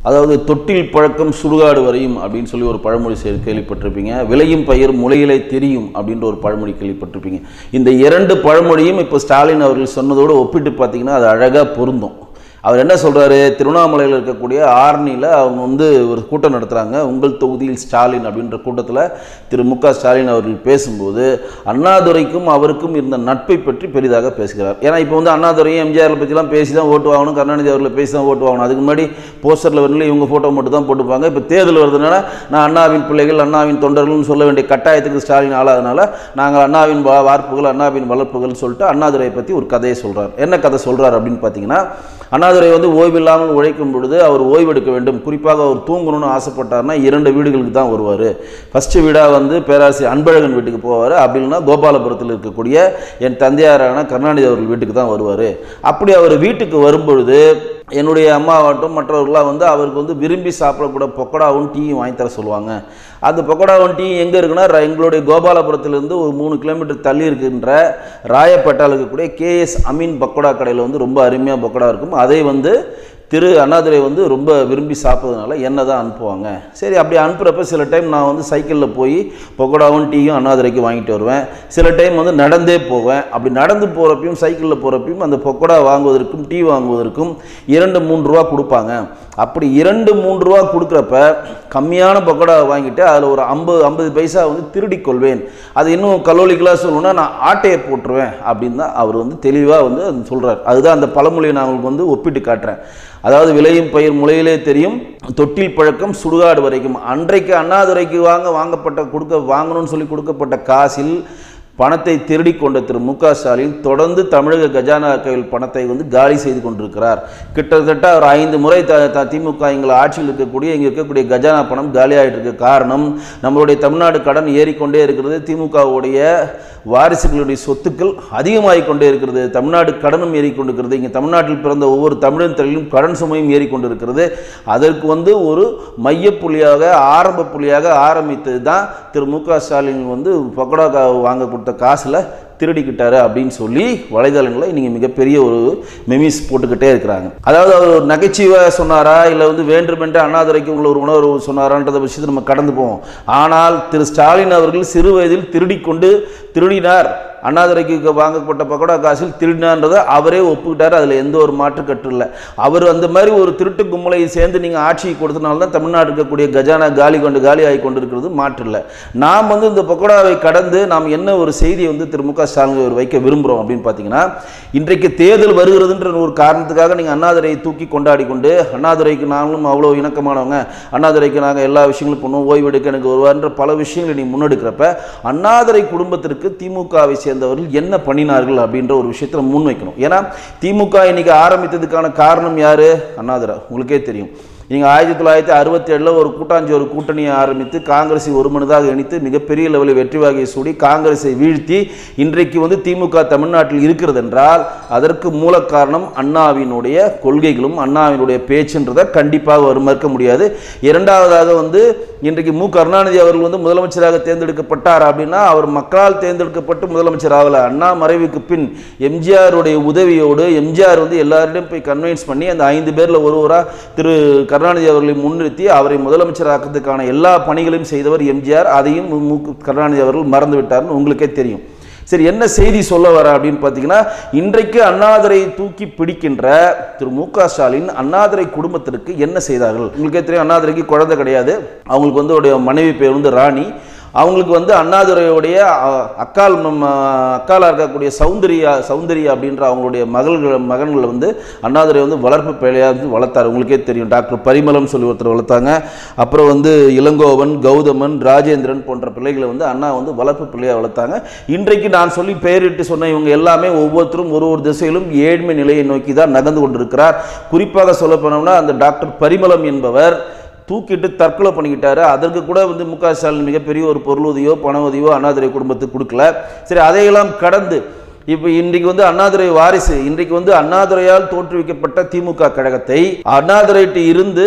அதாவது தொட்டில் பழக்கம் சுடுகாடு வரையும் அப்படின்னு சொல்லி ஒரு பழமொழி செ- கேள்விப்பட்டிருப்பீங்க விளையும் பயிர் முளையிலே தெரியும் அப்படின்ற ஒரு பழமொழி கேள்விப்பட்டிருப்பீங்க இந்த இரண்டு பழமொழியும் இப்போ ஸ்டாலின் அவர்கள் சொன்னதோடு ஒப்பிட்டு பார்த்தீங்கன்னா அது அழகாக பொருந்தும் அவர் என்ன சொல்றாரு திருவண்ணாமலையில் இருக்கக்கூடிய ஆர்னியில் அவங்க வந்து ஒரு கூட்டம் நடத்துகிறாங்க உங்கள் தொகுதியில் ஸ்டாலின் அப்படின்ற கூட்டத்தில் திரு மு க ஸ்டாலின் அவர்கள் பேசும்போது அண்ணாதுரைக்கும் அவருக்கும் இருந்த நட்பை பற்றி பெரிதாக பேசுகிறார் ஏன்னா இப்போ வந்து அண்ணாதுரையும் எம்ஜிஆர் பற்றிலாம் பேசி தான் ஓட்டு வாங்கணும் கருணாநிதி அவர்களை பேசி தான் ஓட்டு வாங்கணும் அதுக்கு முன்னாடி போஸ்டரில் வரல இவங்க ஃபோட்டோ மட்டும் தான் போட்டுப்பாங்க இப்போ தேர்தல் வருதுனால நான் அண்ணாவின் பிள்ளைகள் அண்ணாவின் தொண்டர்கள்னு சொல்ல வேண்டிய கட்டாயத்துக்கு ஸ்டாலின் ஆளாதனால நாங்கள் அண்ணாவின் வா- வார்ப்புகள் அண்ணாவின் வளர்ப்புகள்னு சொல்லிட்டு அண்ணாதுரையை பற்றி ஒரு கதையை சொல்றார் என்ன கதை சொல்றார் அப்படின்னு பார்த்தீங்கன்னா அண்ணாதுரை வந்து ஓய்வில்லாமல் உழைக்கும் பொழுது அவர் ஓய்வெடுக்க வேண்டும் குறிப்பாக அவர் தூங்கணும்னு ஆசைப்பட்டார்னா இரண்டு வீடுகளுக்கு தான் வருவார் ஃபஸ்ட்டு வீடாக வந்து பேராசிரியர் அன்பழகன் வீட்டுக்கு போவார் அப்படி இல்லைன்னா கோபாலபுரத்தில் இருக்கக்கூடிய என் தந்தையாரான கருணாநிதி அவர்கள் வீட்டுக்கு தான் வருவார் அப்படி அவர் வீட்டுக்கு வரும்பொழுது என்னுடைய அம்மாவாட்டும் மற்றவர்களாம் வந்து அவருக்கு வந்து விரும்பி சாப்பிடக்கூட பக்கோடாவும் டீயும் வாங்கி தர சொல்லுவாங்க அந்த பக்கோடாவும் டீ எங்கே இருக்குன்னா ர- எங்களுடைய கோபாலபுரத்துலேருந்து ஒரு மூணு கிலோமீட்டர் தள்ளி இருக்கின்ற ராயப்பேட்டாவில் இருக்கக்கூடிய கேஎஸ் அமீன் பக்கோடா கடையில் வந்து ரொம்ப அருமையாக பக்கோடா இருக்கும் அதை வந்து திரு அண்ணாதுரை வந்து ரொம்ப விரும்பி சாப்பிட்றதுனால என்ன தான் அனுப்புவாங்க சரி அப்படி அனுப்புகிறப்ப சில டைம் நான் வந்து சைக்கிளில் போய் பக்கோடாவும் டீயும் அண்ணாதுரைக்கு வாங்கிட்டு வருவேன் சில டைம் வந்து நடந்தே போவேன் அப்படி நடந்து போகிறப்பையும் சைக்கிளில் போகிறப்பையும் அந்த பக்கோடா வாங்குவதற்கும் டீ வாங்குவதற்கும் இரண்டு மூன்று ரூபா கொடுப்பாங்க அப்படி இரண்டு மூன்று ரூபா கொடுக்குறப்ப கம்மியான பக்கோடா வாங்கிட்டு அதில் ஒரு ஐம்பது ஐம்பது பைசா வந்து திருடிக் கொள்வேன் அது இன்னும் கலோலிக்கலாக சொல்லணும்னா நான் ஆட்டையை போட்டுருவேன் அப்படின்னு தான் அவர் வந்து தெளிவாக வந்து சொல்கிறார் அதுதான் அந்த பழமொழியை நான் உங்களுக்கு வந்து ஒப்பிட்டு காட்டுறேன் அதாவது விளையும் பயிர் முளையிலே தெரியும் தொட்டில் பழக்கம் சுடுகாடு வரைக்கும் அன்றைக்கு அண்ணாதுரைக்கு வாங்க வாங்கப்பட்ட கொடுக்க வாங்கணும்னு சொல்லி கொடுக்கப்பட்ட காசில் பணத்தை திருடி கொண்ட திரு மு க ஸ்டாலின் தொடர்ந்து தமிழக கஜானா கையில் பணத்தை வந்து காலி செய்து கொண்டிருக்கிறார் கிட்டத்தட்ட ஒரு ஐந்து முறை த த- திமுக எங்களை ஆட்சியில் இருக்கக்கூடிய இங்கே இருக்கக்கூடிய கஜானா பணம் காலியாகிட்டு இருக்க காரணம் நம்மளுடைய தமிழ்நாடு கடன் ஏறிக்கொண்டே இருக்கிறது திமுகவுடைய வாரிசுகளுடைய சொத்துக்கள் அதிகமாகிக் கொண்டே இருக்கிறது தமிழ்நாடு கடனும் ஏறிக்கொண்டிருக்கிறது இங்கே தமிழ்நாட்டில் பிறந்த ஒவ்வொரு தமிழன் தலையிலும் கடன் சுமையும் ஏறிக்கொண்டிருக்கிறது அதற்கு வந்து ஒரு மையப்புள்ளியாக ஆரம்ப புள்ளியாக ஆரம்பித்தது தான் திரு மு க ஸ்டாலின் வந்து பக்கோடா கா- வாங்க கொடுத்த காசில் திருடிக்கிட்டாரு அப்படின்னு சொல்லி வலைதளங்களை நீங்கள் மிகப்பெரிய ஒரு மெமிஸ் போட்டுக்கிட்டே இருக்கிறாங்க அதாவது அவர் ஒரு நகைச்சுவை சொன்னாரா இல்லை வந்து வேண்டுமென்று அண்ணாதுரைக்கு உள்ள ஒரு உணர்வு சொன்னாரான்றத விஷயத்தை நம்ம கடந்து போவோம் ஆனால் திரு ஸ்டாலின் அவர்கள் சிறு வயதில் திருடிக்கொண்டு திருடினார் அண்ணாதுரைக்கு வாங்கப்பட்ட பக்கோடா காசில் திருடினான்றதை அவரே ஒப்புக்கிட்டார் அதில் எந்த ஒரு மாற்று கட்டு இல்லை அவர் அந்த மாதிரி ஒரு திருட்டு கும்பலை சேர்ந்து நீங்கள் ஆட்சியை கொடுத்தனால தான் தமிழ்நாடு இருக்கக்கூடிய கஜானா காலி கொண்டு காலி ஆகி கொண்டு இருக்கிறது மாற்று இல்லை நாம் வந்து இந்த பக்கோடாவை கடந்து நாம் என்ன ஒரு செய்தியை வந்து திரு மு க ஸ்டாலின் அவர் வைக்க விரும்புகிறோம் அப்படின்னு பார்த்தீங்கன்னா இன்றைக்கு தேர்தல் வருகிறதுன்ற ஒரு காரணத்துக்காக நீங்கள் அண்ணாதுரையை தூக்கி கொண்டாடி கொண்டு அண்ணாதுரைக்கு நாங்களும் அவ்வளோ இணக்கமானவங்க அண்ணாதுரைக்கு நாங்கள் எல்லா விஷயங்களும் பண்ணுவோம் ஓய்வெடுக்க எனக்கு வருவார்ன்ற பல விஷயங்களை நீ முன்னெடுக்கிறப்ப அண்ணாதுரை குடும்பத்திற்கு திமுகவை சேர்ந்தவர்கள் என்ன பண்ணினார்கள் அப்படின்ற ஒரு விஷயத்தை நம்ம முன்வைக்கணும் ஏன்னா திமுக இன்னைக்கு ஆரம்பித்ததுக்கான காரணம் யாரு அண்ணாதுரை உங்களுக்கே தெரியும் நீங்கள் ஆயிரத்தி தொள்ளாயிரத்தி அறுபத்தி ஏழில் ஒரு கூட்டாஞ்சோறு கூட்டணியை ஆரம்பித்து காங்கிரஸை ஒரு மனதாக இணைத்து மிகப்பெரிய லெவலில் வெற்றி வாகையை சூடி காங்கிரஸை வீழ்த்தி இன்றைக்கு வந்து திமுக தமிழ்நாட்டில் இருக்கிறது என்றால் அதற்கு மூல காரணம் அண்ணாவினுடைய கொள்கைகளும் அண்ணாவினுடைய பேச்சுன்றதை கண்டிப்பாக ஒரு மறுக்க முடியாது இரண்டாவதாக வந்து இன்றைக்கு மு கருணாநிதி அவர்கள் வந்து முதலமைச்சராக தேர்ந்தெடுக்கப்பட்டார் அப்படின்னா அவர் மக்களால் தேர்ந்தெடுக்கப்பட்டு முதலமைச்சர் ஆகல அண்ணா மறைவுக்கு பின் எம்ஜிஆருடைய உதவியோடு எம்ஜிஆர் வந்து எல்லாரிடம் போய் கன்வின்ஸ் பண்ணி அந்த ஐந்து பேரில் ஒருவராக திரு கருணாநிதி அவர்களை முன்னிறுத்தி அவரை முதலமைச்சராக்கிறதுக்கான எல்லா பணிகளையும் செய்தவர் எம்ஜிஆர் அதையும் மு- மு கருணாநிதி அவர்கள் மறந்து விட்டார்னு உங்களுக்கே தெரியும் சரி என்ன செய்தி சொல்ல வர அப்படின்னு பார்த்தீங்கன்னா இன்றைக்கு அண்ணாதுரை தூக்கி பிடிக்கின்ற திரு மு க ஸ்டாலின் அண்ணாதுரை குடும்பத்திற்கு என்ன செய்தார்கள் உங்களுக்கே தெரியும் அண்ணாதுரைக்கு குழந்தை கிடையாது அவங்களுக்கு வந்து அவருடைய மனைவி பேர் வந்து ராணி அவங்களுக்கு வந்து அண்ணாதுரையுடைய அ- அக்கால் ம- அக்காலா இருக்கக்கூடிய சௌந்தர்யா சௌந்தர்யா அப்படின்ற அவங்களுடைய மகள்கள் மகன்களை வந்து அண்ணாதுரை வந்து வளர்ப்பு பிள்ளையாக வந்து வளர்த்தார் உங்களுக்கே தெரியும் டாக்டர் பரிமளம் சொல்லி ஒருத்தர் வளர்த்தாங்க அப்புறம் வந்து இளங்கோவன் கௌதமன் ராஜேந்திரன் போன்ற பிள்ளைகளை வந்து அண்ணா வந்து வளர்ப்பு பிள்ளையாக வளர்த்தாங்க இன்றைக்கு நான் சொல்லி பெயரிட்டு சொன்ன இவங்க எல்லாமே ஒவ்வொருத்தரும் ஒரு ஒரு திசையிலும் ஏழ்மை நிலையை நோக்கி தான் நகர்ந்து கொண்டிருக்கிறார் குறிப்பாக சொல்ல போனோம்னா அந்த டாக்டர் பரிமளம் என்பவர் தூக்கிட்டு தற்கொலை பண்ணிக்கிட்டாரு அதற்கு கூட வந்து மு க ஸ்டாலின் மிகப்பெரிய ஒரு பொருளுதவியோ பண உதவியோ அண்ணாதுரை குடும்பத்துக்கு கொடுக்கல சரி அதையெல்லாம் கடந்து இப்போ இன்றைக்கு வந்து அண்ணாதுரை வாரிசு இன்றைக்கு வந்து அண்ணாதுரையால் தோற்றுவிக்கப்பட்ட திமுக கழகத்தை அண்ணாதுரைட்டு இருந்து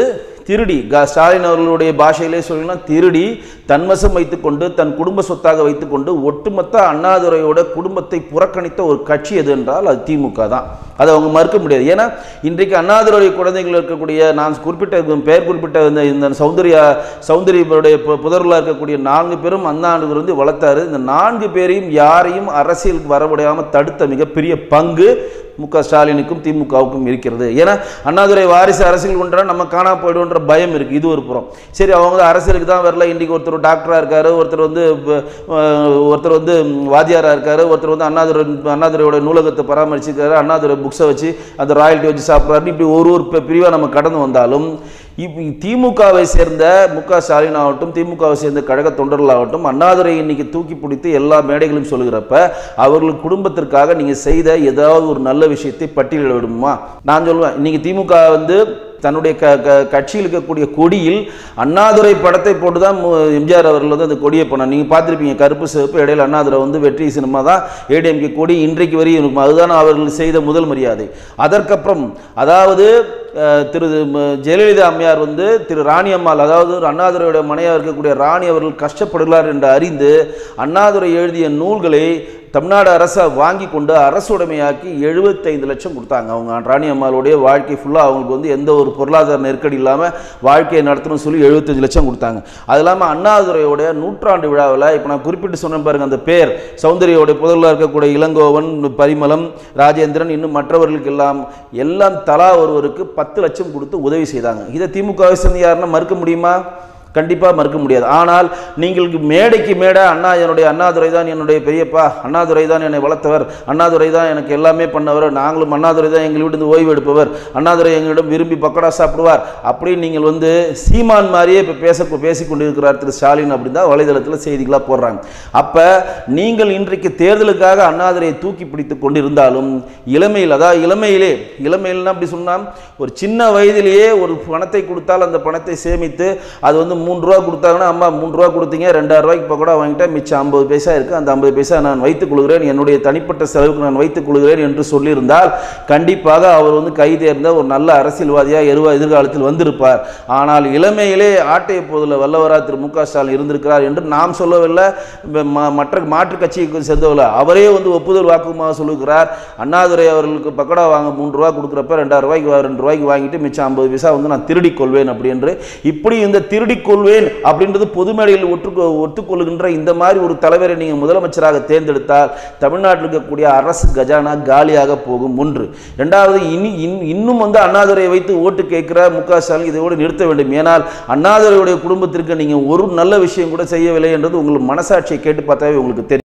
திருடி க ஸ்டாலின் அவர்களுடைய பாஷையிலே சொல்லலாம் திருடி தன்வசம் வைத்துக்கொண்டு தன் குடும்ப சொத்தாக வைத்துக்கொண்டு ஒட்டுமொத்த அண்ணாதுரையோட குடும்பத்தை புறக்கணித்த ஒரு கட்சி எது என்றால் அது திமுக தான் அதை அவங்க மறுக்க முடியாது ஏன்னா இன்றைக்கு அண்ணாதுரை குழந்தைகள் இருக்கக்கூடிய நான் குறிப்பிட்ட பெயர் குறிப்பிட்ட இந்த இந்த சௌந்தர்யா சௌந்தரியனுடைய பு- புதர்ல இருக்கக்கூடிய நான்கு பேரும் அண்ணாதுரை வந்து வளர்த்தாரு இந்த நான்கு பேரையும் யாரையும் அரசியலுக்கு வரவிடாமல் தடுத்த மிகப்பெரிய பங்கு மு க ஸ்டாலினுக்கும் திமுகவுக்கும் இருக்கிறது ஏன்னா அண்ணாதுரை வாரிசு அரசியல் கொண்டா நம்ம காணா போயிடுன்ற பயம் இருக்கு இது ஒரு புறம் சரி அவங்க வந்து அரசியலுக்கு தான் வரல இன்றைக்கி ஒருத்தர் டாக்டராக இருக்காரு ஒருத்தர் வந்து ப- அஹ், ஒருத்தர் வந்து வாத்தியாராக இருக்காரு ஒருத்தர் வந்து அண்ணாதுரை அண்ணாதுரையோட நூலகத்தை பராமரிச்சிருக்காரு அண்ணாதுரை புக்ஸை வச்சு அந்த ராயல்ட்டி வச்சு சாப்பிட்றாரு இப்படி ஒரு ஒரு பிரிவாக நம்ம கடந்து வந்தாலும் இப்போ திமுகவை சேர்ந்த மு க ஸ்டாலின் ஆகட்டும் திமுகவை சேர்ந்த கழக தொண்டர்களாகட்டும் அண்ணாதுரை இன்னைக்கு தூக்கி பிடித்து எல்லா மேடைகளும் சொல்லுகிறப்ப அவர்கள் குடும்பத்திற்காக நீங்கள் செய்த ஏதாவது ஒரு நல்ல விஷயத்தை பட்டியலிட விடுமா நான் சொல்லுவேன் இன்னைக்கு திமுக வந்து தன்னுடைய க க கட்சியில் இருக்கக்கூடிய கொடியில் அண்ணாதுரை படத்தை போட்டு தான் மு- எம்ஜிஆர் அவர்கள் வந்து அந்த கொடியை பண்ணார் நீங்கள் பார்த்துருப்பீங்க கருப்பு சிவப்பு இடையில அண்ணாதுரை வந்து வெற்றி சினிமா தான் ஏடிஎம்கே கொடி இன்றைக்கு வரையும் இருக்கும் அதுதான் அவர்கள் செய்த முதல் மரியாதை அதற்கப்புறம் அதாவது அஹ், திரு ம- ஜெயலலிதா அம்மையார் வந்து திரு ராணி அம்மாள் அதாவது அண்ணாதுரையோட மனையாக இருக்கக்கூடிய ராணி அவர்கள் கஷ்டப்படுகிறார் என்று அறிந்து அண்ணாதுரை எழுதிய நூல்களை தமிழ்நாடு அரசை வாங்கி கொண்டு அரசுடைமையாக்கி எழுபத்தைந்து லட்சம் கொடுத்தாங்க அவங்க ராணி அம்மாளுடைய வாழ்க்கை ஃபுல்லாக அவங்களுக்கு வந்து எந்த ஒரு பொருளாதார நெருக்கடி இல்லாமல் வாழ்க்கையை நடத்தணும்னு சொல்லி எழுபத்தஞ்சு லட்சம் கொடுத்தாங்க அது இல்லாமல் அண்ணாதுரையோட நூற்றாண்டு விழாவில் இப்போ நான் குறிப்பிட்டு சொன்னேன் பாருங்க அந்த பேர் சௌந்தர்யோடைய புதரில் இருக்கக்கூடிய இளங்கோவன் பரிமளம் ராஜேந்திரன் இன்னும் மற்றவர்களுக்கு எல்லாம் எல்லாம் தலா ஒருவருக்கு பத்து லட்சம் கொடுத்து உதவி செய்தாங்க இதை திமுக சேர்ந்து யாருன்னா மறுக்க முடியுமா கண்டிப்பாக மறுக்க முடியாது ஆனால் நீங்கள் மேடைக்கு மேடை அண்ணா என்னுடைய அண்ணாதுரை தான் என்னுடைய பெரியப்பா அண்ணாதுரை தான் என்னை வளர்த்தவர் அண்ணாதுரை தான் எனக்கு எல்லாமே பண்ணவர் நாங்களும் அண்ணாதுரை தான் எங்கள் வீட்டு ஓய்வு எடுப்பவர் அண்ணாதுரை எங்களிடம் விரும்பி பக்கோடா சாப்பிடுவார் அப்படின்னு நீங்கள் வந்து சீமான் மாதிரியே இப்போ பேச பேசிக் கொண்டிருக்கிறார் திரு ஸ்டாலின் அப்படின்னு தான் வலைதளத்தில் செய்திகளாக போடுறாங்க அப்போ நீங்கள் இன்றைக்கு தேர்தலுக்காக அண்ணாதுரையை தூக்கி பிடித்து கொண்டிருந்தாலும் இளமையில் அதாவது இளமையிலே இளமையில்னா அப்படி சொன்னால் ஒரு சின்ன வயதிலேயே ஒரு பணத்தை கொடுத்தால் அந்த பணத்தை சேமித்து அது வந்து மூன்று ரூபா கொடுத்தாங்கன்னா அம்மா மூன்று ரூபா கொடுத்தீங்க ரெண்டாயிரம் ரூபாய்க்கு பக்கோடா வாங்கிட்டா மிச்சம் ஐம்பது பைசா இருக்குது அந்த ஐம்பது பைசா நான் வைத்துக் கொள்கிறேன் என்னுடைய தனிப்பட்ட செலவுக்கு நான் வைத்துக் கொள்கிறேன் என்று சொல்லியிருந்தால் கண்டிப்பாக அவர் வந்து கை தேர்ந்த ஒரு நல்ல அரசியல்வாதியாக எருவா எதிர்காலத்தில் வந்திருப்பார் ஆனால் இளமையிலே ஆட்டை போதில் வல்லவரா திரு மு க ஸ்டாலின் இருந்திருக்கிறார் என்று நாம் சொல்லவில்லை ம- மற்ற மாற்றுக் கட்சிக்கு சேர்ந்தவர்கள் அவரே வந்து ஒப்புதல் வாக்குமாக சொல்லுகிறார் அண்ணாதுரை அவர்களுக்கு பக்கோடா வாங்க மூன்று ரூபா கொடுக்குறப்ப ரெண்டாயிரம் ரூபாய்க்கு வா- ரெண்டு ரூபாய்க்கு வாங்கிட்டு மிச்சம் ஐம்பது பைசா வந்து நான் திருடிக் கொள்வேன் அப்படி என்று இப்படி இந்த திருடிக் கொள்வேன் அப்படின்றது பொது மேடையில் ஒற்று ஒத்துக்கொள்கின்ற இந்த மாதிரி ஒரு தலைவரை நீங்கள் முதலமைச்சராக தேர்ந்தெடுத்தால் தமிழ்நாட்டில் இருக்கக்கூடிய அரசு கஜானா காலியாக போகும் ஒன்று ரெண்டாவது இனி இன்- இன்னும் வந்து அண்ணாதுரையை வைத்து ஓட்டு கேட்கிற மு க ஸ்டாலின் இதோடு நிறுத்த வேண்டும் ஏனால் அண்ணாதுரையுடைய குடும்பத்திற்கு நீங்கள் ஒரு நல்ல விஷயம் கூட செய்யவில்லை என்றது உங்கள் மனசாட்சியை கேட்டு பார்த்தாவே உங்களுக்கு தெரியும்